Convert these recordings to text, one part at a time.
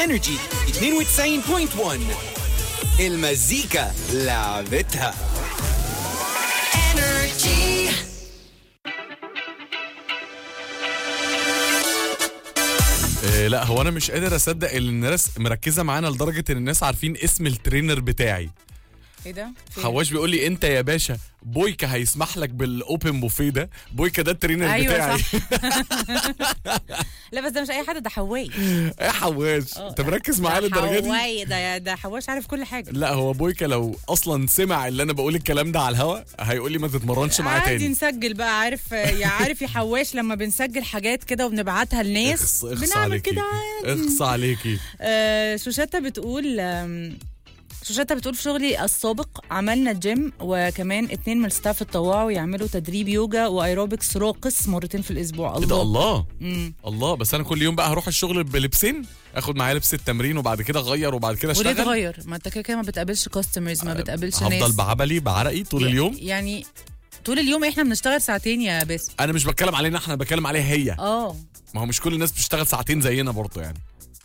انرجي 92.1 المزيكا لعبتها إيه لا هو انا مش قادر اصدق ان الناس مركزه معانا لدرجه ان الناس عارفين اسم الترينر بتاعي ايه ده؟ فين؟ حواش بيقول لي انت يا باشا بويكا هيسمح لك بالاوبن بوفيه ده بويكا ده الترينر ايوه بتاعي صح لا بس ده مش اي حد ده حواي ايه حواش انت مركز معايا للدرجه دي حواي ده ده حواش عارف كل حاجه لا هو بويكا لو اصلا سمع اللي انا بقول الكلام ده على الهوا هيقول لي ما تتمرنش معاه عادي تاني نسجل بقى عارف يا عارف يا حواش لما بنسجل حاجات كده وبنبعتها لناس اخص اخص بنعمل عليكي كده عادي اخص عليكي آه شوشتا بتقول آم، شوشتا بتقول في شغلي السابق عملنا جيم وكمان اتنين من الستاف اتطوعوا يعملوا تدريب يوجا وايروبكس راقص مرتين في الاسبوع ايه ده الله مم. الله بس انا كل يوم بقى هروح الشغل بلبسين اخد معايا لبس التمرين وبعد كده اغير وبعد كده وليه اشتغل تغير ما انت كده كده ما بتقابلش كاستمرز ما بتقابلش ناس هفضل بعبلي بعرقي طول اليوم يعني طول اليوم احنا بنشتغل ساعتين يا باسم انا مش بتكلم علينا احنا بتكلم عليها هي اه ما هو مش كل الناس بتشتغل ساعتين زينا برضه يعني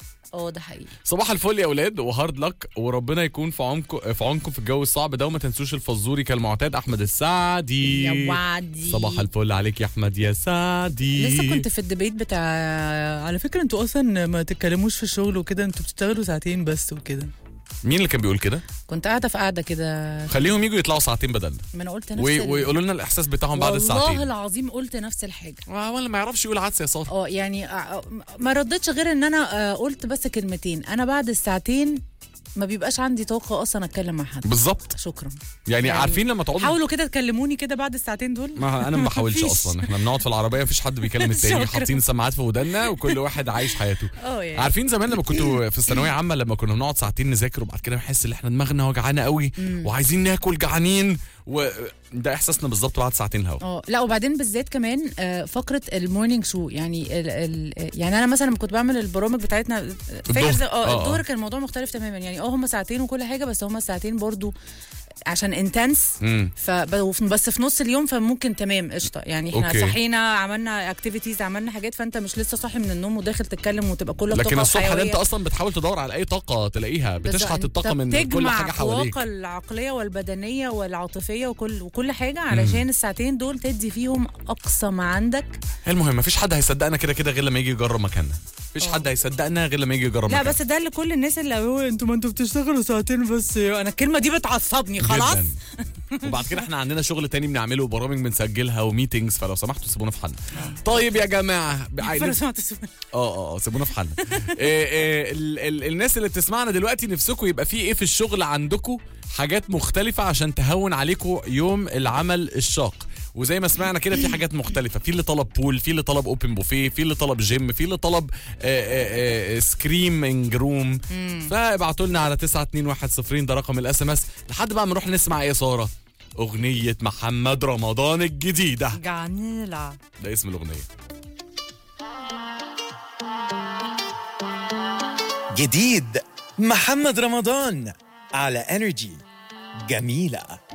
اه ده حقيقي صباح الفل يا اولاد وهارد لك وربنا يكون في عمكم في عونكم في الجو الصعب ده وما تنسوش الفزوري كالمعتاد احمد السعدي يا وعدي صباح الفل عليك يا احمد يا سعدي لسه كنت في الديبيت بتاع على فكره انتوا اصلا ما تتكلموش في الشغل وكده انتوا بتشتغلوا ساعتين بس وكده مين اللي كان بيقول كده كنت قاعده في قاعده كده خليهم يجوا يطلعوا ساعتين بدلنا ما انا قلت نفس وي- ال- ويقولوا لنا الاحساس بتاعهم بعد والله الساعتين العظيم قلت نفس الحاجه آه، ولا ما يعرفش يقول عدس يا ساره اه يعني آه، ما ردتش غير ان انا آه، قلت بس كلمتين انا بعد الساعتين ما بيبقاش عندي طاقه اصلا اتكلم مع حد بالظبط شكرا يعني, يعني عارفين لما تقعدوا حاولوا كده تكلموني كده بعد الساعتين دول ما انا ما بحاولش مفيش. اصلا احنا بنقعد في العربيه مفيش حد بيكلم التاني شكراً. حاطين السماعات في ودنا وكل واحد عايش حياته اه يعني عارفين زمان لما كنتوا في الثانويه عامه لما كنا بنقعد ساعتين نذاكر وبعد كده نحس ان احنا دماغنا وجعانه قوي وعايزين ناكل جعانين وده احساسنا بالظبط بعد ساعتين الهوا اه لا وبعدين بالذات كمان آه، فقره المورنينج شو يعني ال ال يعني انا مثلا لما كنت بعمل البرامج بتاعتنا فاكر الظهر. زي- اه، اه اه. الظهر كان الموضوع مختلف تماما يعني اه هم ساعتين وكل حاجه بس هم ساعتين برضو عشان انتنس امم بس في نص اليوم فممكن تمام قشطه يعني احنا اوكي. صحينا عملنا اكتيفيتيز عملنا حاجات فانت مش لسه صاحي من النوم وداخل تتكلم وتبقى كلك لكن طاقه الصبح ده وحيوية. انت اصلا بتحاول تدور على اي طاقه تلاقيها بس بتشحت انت الطاقه من كل بتجمع حاجه حواليك الطاقه العقليه والبدنيه والعاطفيه وكل وكل حاجه علشان الساعتين دول تدي فيهم اقصى ما عندك المهم مفيش حد هيصدقنا كده كده غير لما يجي يجرب مكاننا مفيش اه. حد هيصدقنا غير لما يجي يجرب لا مكاننا بس ده لكل الناس اللي هو انتوا ما انتوا بتشتغلوا ساعتين بس انا الكلمه دي بتعصبني خلاص جداً. وبعد كده احنا عندنا شغل تاني بنعمله وبرامج بنسجلها وميتنجز فلو سمحتوا سيبونا في حالنا طيب يا جماعه عايز- فلو سمحت اسمعني. اه اه اه سيبونا في حالنا إيه إيه ال ال الناس اللي بتسمعنا دلوقتي نفسكم يبقى في ايه في الشغل عندكم حاجات مختلفة عشان تهون عليكم يوم العمل الشاق وزي ما سمعنا كده في حاجات مختلفة في اللي طلب بول في اللي طلب اوبن بوفيه في اللي طلب جيم في اللي طلب سكريمنج روم فابعتوا لنا على 92110 ده رقم الاس ام اس لحد بقى ما نروح نسمع ايه يا سارة اغنية محمد رمضان الجديدة جميلة ده اسم الاغنية جديد محمد رمضان على انرجي جميله